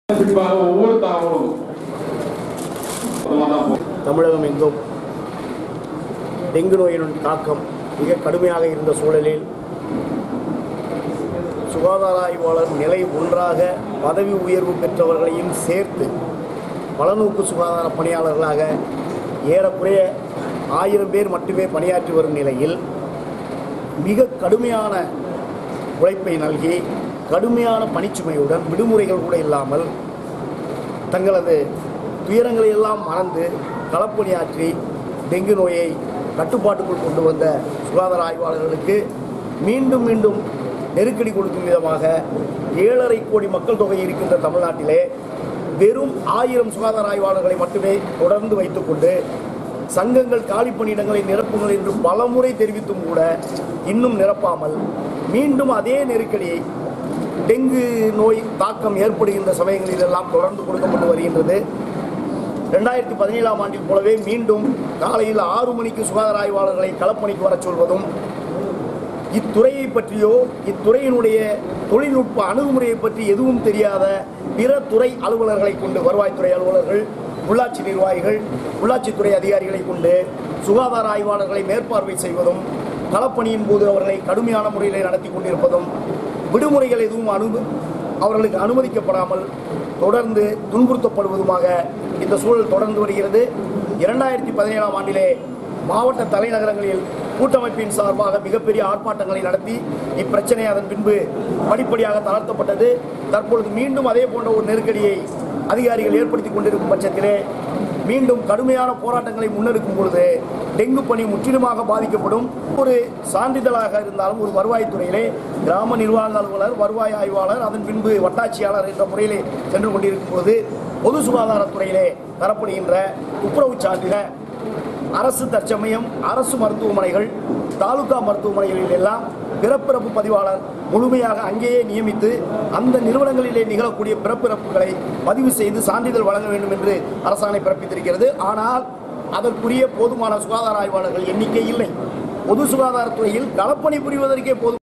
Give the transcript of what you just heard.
குறிப்பாக ஒவ்வொரு தகவலும் தான் போகும் தமிழகம் எங்கும் டெங்கு நோயின் தாக்கம் மிக கடுமையாக இருந்த சூழலில் சுகாதார ஆய்வாளர் நிலை ஒன்றாக பதவி உயர்வு பெற்றவர்களையும் சேர்த்து பலநோக்கு சுகாதார பணியாளர்களாக ஏறக்குறைய ஆயிரம் பேர் மட்டுமே பணியாற்றி வரும் நிலையில் மிக கடுமையான உழைப்பை நல்கி கடுமையான பணிச்சுமையுடன் விடுமுறைகள் கூட இல்லாமல் தங்களது துயரங்களை எல்லாம் மறந்து களப்பணியாற்றி டெங்கு நோயை கட்டுப்பாட்டுக்குள் கொண்டு வந்த சுகாதார ஆய்வாளர்களுக்கு மீண்டும் மீண்டும் நெருக்கடி கொடுக்கும் விதமாக ஏழரை கோடி மக்கள் தொகை இருக்கின்ற தமிழ்நாட்டிலே வெறும் ஆயிரம் சுகாதார ஆய்வாளர்களை மட்டுமே தொடர்ந்து வைத்துக்கொண்டு சங்கங்கள் காலி பணியிடங்களை நிரப்புங்கள் என்று பலமுறை தெரிவித்தும் கூட இன்னும் நிரப்பாமல் மீண்டும் அதே நெருக்கடியை டெங்கு நோய் தாக்கம் ஏற்படுகின்ற சமயங்களில் எல்லாம் தொடர்ந்து கொடுக்கப்பட்டு வருகின்றது ரெண்டாயிரத்தி பதினேழாம் ஆண்டில் போலவே மீண்டும் காலையில் ஆறு மணிக்கு சுகாதார ஆய்வாளர்களை களப்பணிக்கு வரச் சொல்வதும் இத்துறையை பற்றியோ இத்துறையினுடைய தொழில்நுட்ப அணுகுமுறையை பற்றி எதுவும் தெரியாத பிற துறை அலுவலர்களை கொண்டு வருவாய்த்துறை அலுவலர்கள் உள்ளாட்சி நிர்வாகிகள் உள்ளாட்சித்துறை அதிகாரிகளை கொண்டு சுகாதார ஆய்வாளர்களை மேற்பார்வை செய்வதும் களப்பணியின் போது அவர்களை கடுமையான முறையில் நடத்தி கொண்டிருப்பதும் விடுமுறைகள் எதுவும் அனு அவர்களுக்கு அனுமதிக்கப்படாமல் தொடர்ந்து துன்புறுத்தப்படுவதுமாக இந்த சூழல் தொடர்ந்து வருகிறது இரண்டாயிரத்தி பதினேழாம் ஆண்டிலே மாவட்ட தலைநகரங்களில் கூட்டமைப்பின் சார்பாக மிகப்பெரிய ஆர்ப்பாட்டங்களை நடத்தி இப்பிரச்சனை அதன் பின்பு படிப்படியாக தளர்த்தப்பட்டது தற்பொழுது மீண்டும் அதே போன்ற ஒரு நெருக்கடியை அதிகாரிகள் ஏற்படுத்தி கொண்டிருக்கும் பட்சத்திலே மீண்டும் கடுமையான போராட்டங்களை முன்னெடுக்கும் பொழுது டெங்கு பணி முற்றிலுமாக பாதிக்கப்படும் ஒரு சான்றிதழாக இருந்தாலும் ஒரு வருவாய்த்துறையிலே கிராம நிர்வாக அலுவலர் வருவாய் ஆய்வாளர் அதன் பின்பு வட்டாட்சியாளர் என்ற முறையிலே சென்று கொண்டிருக்கும் பொழுது பொது சுகாதாரத்துறையிலே தரப்படுகின்ற துப்புரவு சான்றிதழ் அரசு தற்சமயம் அரசு மருத்துவமனைகள் தாலுகா மருத்துவமனைகளில் எல்லாம் பிறப்பிறப்பு பதிவாளர் முழுமையாக அங்கேயே நியமித்து அந்த நிறுவனங்களிலே நிகழக்கூடிய பிறப்பிறப்புகளை பதிவு செய்து சான்றிதழ் வழங்க வேண்டும் என்று அரசாணை பிறப்பித்திருக்கிறது ஆனால் அதற்குரிய போதுமான சுகாதார ஆய்வாளர்கள் எண்ணிக்கை இல்லை பொது சுகாதாரத்துறையில் களப்பணி புரிவதற்கே போதும்